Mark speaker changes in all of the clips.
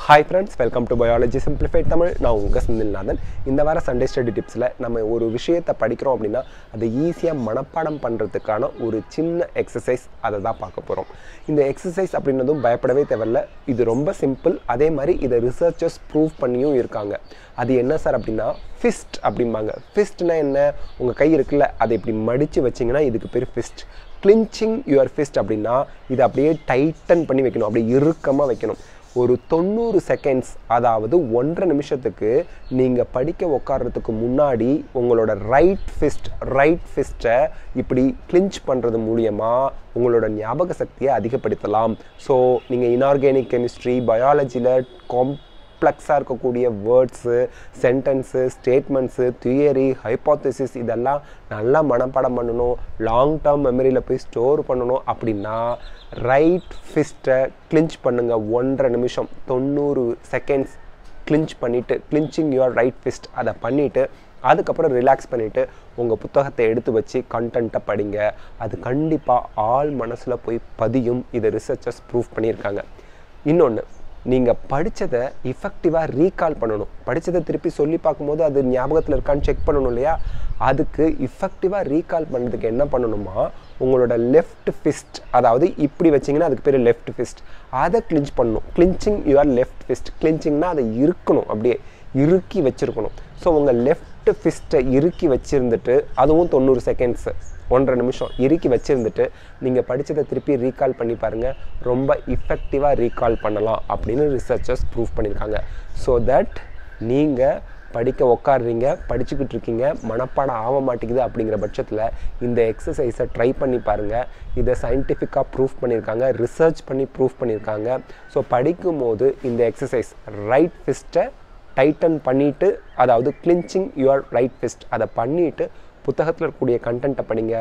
Speaker 1: hi friends welcome to biology simplified Tamil நான் உங்கள் செந்தில்நாதன் இந்த வார சண்டே ஸ்டடி டிப்ஸில் நம்ம ஒரு விஷயத்தை படிக்கிறோம் அப்படின்னா அதை ஈஸியாக மனப்பாடம் பண்ணுறதுக்கான ஒரு சின்ன எக்ஸசைஸ் அதை தான் பார்க்க போகிறோம் இந்த எக்ஸசைஸ் அப்படின்னதும் பயப்படவே தேவையில்ல இது ரொம்ப சிம்பிள் அதே மாதிரி இதை ரிசர்ச்சர்ஸ் ப்ரூவ் பண்ணியும் இருக்காங்க அது என்ன சார் அப்படின்னா ஃபிஸ்ட் அப்படிம்பாங்க ஃபிஸ்ட்னா என்ன உங்கள் கை இருக்குல்ல அதை இப்படி மடித்து வச்சிங்கன்னா இதுக்கு பேர் ஃபிஸ்ட் கிளின்ச்சிங் யுவர் ஃபிஸ்ட் அப்படின்னா இதை அப்படியே டைட்டன் பண்ணி வைக்கணும் அப்படியே இறுக்கமாக வைக்கணும் ஒரு தொண்ணூறு செகண்ட்ஸ் அதாவது ஒன்றரை நிமிஷத்துக்கு நீங்கள் படிக்க உட்கார்றதுக்கு முன்னாடி உங்களோட ரைட் ஃபிஸ்ட் ரைட் ஃபிஸ்ட்டை இப்படி கிளின்ச் பண்ணுறது மூலியமாக உங்களோட ஞாபக சக்தியை அதிகப்படுத்தலாம் ஸோ நீங்கள் இனார்கானிக் கெமிஸ்ட்ரி பயாலஜியில் காம் காம்ப்ளெக்ஸாக இருக்கக்கூடிய words sentence statements theory hypothesis இதெல்லாம் நல்லா மனப்பாடம் பண்ணணும் லாங் டேர்ம் மெமரியில் போய் ஸ்டோர் பண்ணணும் அப்படின்னா ரைட் ஃபிஸ்ட்டை கிளின்ச் பண்ணுங்கள் ஒன்றரை நிமிஷம் தொண்ணூறு செகண்ட்ஸ் கிளின்ச் பண்ணிவிட்டு கிளின்ச்சிங் யுவர் ரைட் ஃபிஸ்ட் அதை பண்ணிவிட்டு அதுக்கப்புறம் ரிலாக்ஸ் பண்ணிவிட்டு உங்கள் புத்தகத்தை எடுத்து வச்சு கண்டென்ட்டை படிங்க அது கண்டிப்பாக ஆள் மனசில் போய் பதியும் இதை ரிசர்ச்சர்ஸ் ப்ரூவ் பண்ணியிருக்காங்க இன்னொன்று நீங்கள் படித்ததை இஃபெக்டிவாக ரீகால் பண்ணணும் படித்ததை திருப்பி சொல்லி பார்க்கும்போது அது ஞாபகத்தில் இருக்கான்னு செக் பண்ணணும் இல்லையா அதுக்கு இஃபெக்டிவாக ரீகால் பண்ணுறதுக்கு என்ன பண்ணணுமா உங்களோட லெஃப்ட் ஃபிஸ்ட் அதாவது இப்படி வச்சிங்கன்னா அதுக்கு பேர் லெஃப்ட் ஃபிஸ்ட் அதை கிளின்ச் பண்ணணும் கிளின்ச்சிங் யுவர் லெஃப்ட் ஃபிஸ்ட் கிளின்ச்சிங்னா அதை இருக்கணும் அப்படியே இறுக்கி வச்சுருக்கணும் ஸோ உங்கள் லெஃப்ட் ஃபிஸ்ட்டை இறுக்கி வச்சுருந்துட்டு அதுவும் தொண்ணூறு செகண்ட்ஸு ஒன்றரை நிமிஷம் இறுக்கி வச்சுருந்துட்டு நீங்கள் படித்ததை திருப்பி ரீகால் பண்ணி பாருங்கள் ரொம்ப இஃபெக்டிவாக ரீகால் பண்ணலாம் அப்படின்னு ரிசர்ச்சர்ஸ் ப்ரூவ் பண்ணியிருக்காங்க ஸோ தட் நீங்கள் படிக்க உக்காடுறீங்க படிச்சுக்கிட்டு இருக்கீங்க மனப்பாடம் ஆக மாட்டேங்குது அப்படிங்கிற பட்சத்தில் இந்த எக்ஸசைஸை ட்ரை பண்ணி பாருங்கள் இதை சயின்டிஃபிக்காக ப்ரூஃப் பண்ணியிருக்காங்க ரிசர்ச் பண்ணி ப்ரூஃப் பண்ணியிருக்காங்க ஸோ படிக்கும் போது இந்த எக்ஸசைஸ் ரைட் ஃபிஸ்ட்டை டைட்டன் பண்ணிவிட்டு அதாவது கிளின்ச்சிங் யுவர் ரைட் ஃபிஸ்ட் அதை பண்ணிவிட்டு புத்தகத்தில் இருக்கக்கூடிய கண்டென்ட்டை படிங்க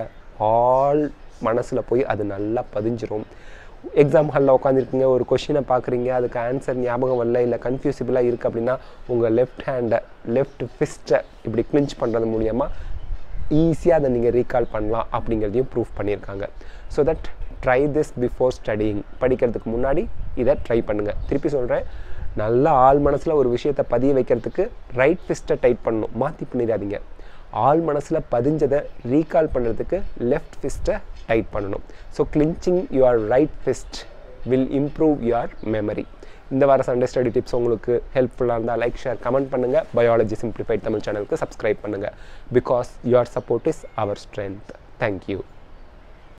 Speaker 1: ஆல் மனசில் போய் அது நல்லா பதிஞ்சிரும் எக்ஸாம் ஹாலில் உட்காந்துருக்கீங்க ஒரு கொஷினை பார்க்குறீங்க அதுக்கு ஆன்சர் ஞாபகம் வரல இல்லை கன்ஃபியூசிபிளாக இருக்குது அப்படின்னா உங்கள் லெஃப்ட் ஹேண்டை லெஃப்ட் ஃபிஸ்ட்டை இப்படி கிளின்ச் பண்ணுறது மூலியமாக ஈஸியாக அதை நீங்கள் ரீகால் பண்ணலாம் அப்படிங்கிறதையும் ப்ரூஃப் பண்ணியிருக்காங்க so that try this before studying படிக்கிறதுக்கு முன்னாடி இதை ட்ரை பண்ணுங்கள் திருப்பி சொல்கிறேன் நல்ல ஆள் மனசில் ஒரு விஷயத்தை பதிய வைக்கிறதுக்கு ரைட் ஃபிஸ்ட்டை டைட் பண்ணணும் மாற்றி பண்ணிடாதீங்க ஆள் மனசில் பதிஞ்சதை ரீகால் பண்ணுறதுக்கு லெஃப்ட் ஃபிஸ்ட்டை டைட் பண்ணணும் so clinching your right fist will improve your memory இந்த வார சண்டே ஸ்டடி டிப்ஸ் உங்களுக்கு ஹெல்ப்ஃபுல்லாக இருந்தால் லைக் ஷேர் கமெண்ட் பண்ணுங்கள் பயாலஜி சிம்பிளிஃபைட் தமிழ் சேனலுக்கு சப்ஸ்கிரைப் பண்ணுங்கள் because your support is our strength thank you